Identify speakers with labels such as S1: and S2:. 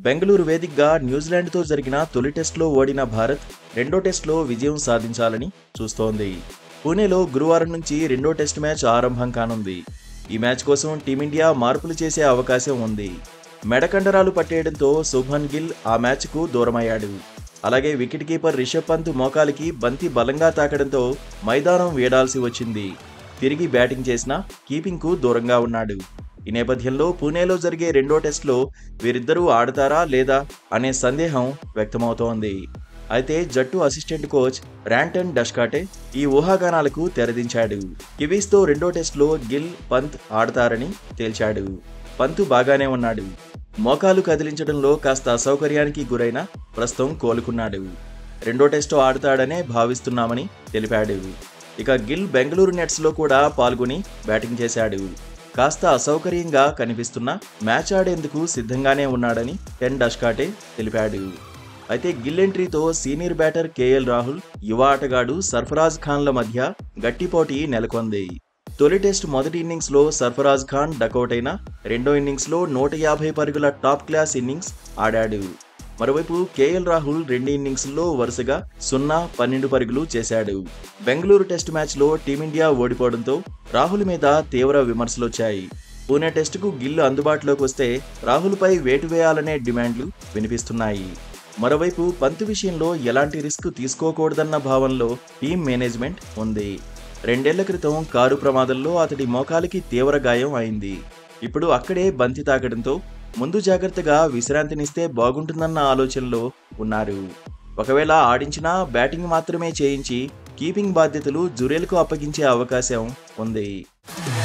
S1: బెంగళూరు వేదికగా న్యూజిలాండ్తో జరిగిన తొలి టెస్టులో ఓడిన భారత్ రెండో టెస్టులో విజయం సాధించాలని చూస్తోంది పూణేలో గురువారం నుంచి రెండో టెస్ట్ మ్యాచ్ ఆరంభం కానుంది ఈ మ్యాచ్ కోసం టీమిండియా మార్పులు చేసే అవకాశం ఉంది మెడకండరాలు పట్టేయడంతో శుభన్ గిల్ ఆ మ్యాచ్కు దూరమయ్యాడు అలాగే వికెట్ కీపర్ రిషబ్ పంత్ మోకాలికి బంతి బలంగా తాకడంతో మైదానం వీడాల్సి వచ్చింది తిరిగి బ్యాటింగ్ చేసినా కీపింగ్కు దూరంగా ఉన్నాడు ఈ నేపథ్యంలో పూణేలో జరిగే రెండో టెస్టులో వీరిద్దరూ ఆడతారా లేదా అనే సందేహం వ్యక్తమవుతోంది అయితే జట్టు అసిస్టెంట్ కోచ్ ర్యాంటన్ డష్కాటే ఈ ఊహాగానాలకు తెరదించాడు కివీస్తో రెండో టెస్టులో గిల్ పంత్ ఆడతారని తేల్చాడు పంతు బాగానే ఉన్నాడు మోకాలు కదిలించడంలో కాస్త అసౌకర్యానికి గురైన ప్రస్తుతం కోలుకున్నాడు రెండో టెస్టు ఆడతాడనే భావిస్తున్నామని తెలిపాడు ఇక గిల్ బెంగళూరు నెట్స్లో కూడా పాల్గొని బ్యాటింగ్ చేశాడు కాస్త అసౌకర్యంగా కనిపిస్తున్న మ్యాచ్ ఆడేందుకు సిద్ధంగానే ఉన్నాడని టెన్ డష్కాటే తెలిపాడు అయితే గిల్ ఎంట్రీతో సీనియర్ బ్యాటర్ కేఎల్ రాహుల్ యువ ఆటగాడు సర్ఫరాజ్ ఖాన్ల మధ్య గట్టి పోటీ నెలకొంది తొలి టెస్ట్ మొదటి ఇన్నింగ్స్లో సర్ఫరాజ్ ఖాన్ డకౌట్ అయిన రెండో ఇన్నింగ్స్లో నూట యాభై పరుగుల టాప్ క్లాస్ ఇన్నింగ్స్ ఆడాడు మరోవైపు కేఎల్ రాహుల్ రెండు ఇన్నింగ్స్లో వరుసగా సున్నా పన్నెండు పరుగులు చేశాడు బెంగళూరు టెస్ట్ మ్యాచ్లో టీమిండియా ఓడిపోవడంతో రాహుల్ మీద తీవ్ర విమర్శలొచ్చాయి పూణే టెస్టుకు గిల్లు అందుబాటులోకి వస్తే రాహుల్పై వేటు వేయాలనే డిమాండ్లు వినిపిస్తున్నాయి మరోవైపు పంతు విషయంలో ఎలాంటి రిస్క్ తీసుకోకూడదన్న భావనలో టీం మేనేజ్మెంట్ ఉంది రెండేళ్ల క్రితం కారు ప్రమాదంలో అతడి మోకాలికి తీవ్ర గాయం అయింది ఇప్పుడు అక్కడే బంతి తాకడంతో ముందు జాగ్రత్తగా విశ్రాంతినిస్తే బాగుంటుందన్న ఆలోచనలో ఉన్నారు ఒకవేళ ఆడించినా బ్యాటింగ్ మాత్రమే చేయించి కీపింగ్ బాధ్యతలు జురేల్కు అప్పగించే అవకాశం ఉంది